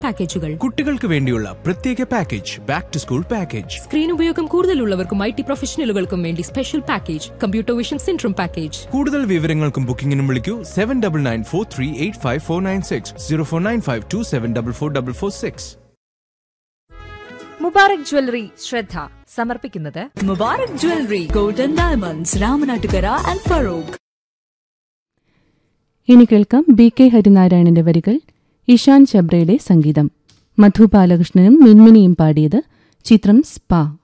പാക്കേജുകൾ കുട്ടികൾക്ക് വേണ്ടിയുള്ള പ്രത്യേക package back to school package screen ഉപയോഗം കൂടുതലുള്ളവർക്കും ഐ ടി പ്രൊഫഷണലുകൾക്കും വേണ്ടി special package computer vision syndrome package കൂടുതൽ വിവരങ്ങൾക്കും ബുക്കിംഗിനും വിളിക്കൂ seven double nine four three eight five four nine six zero four nine five two seven double four double four six Mubarak jewellery ശ്രദ്ധ സമർപ്പിക്കുന്നത് Mubarak Jewelry, Golden Diamonds, Ramanattukara and Farouk. ഇനി കേൾക്കാം B K ഹരിനാരായണന്റെ വരികൾ ഇഷാൻ ചബ്രയുടെ സംഗീതം മധു ബാലകൃഷ്ണനും മിൻമിനിയും പാടിയത് ചിത്രം spa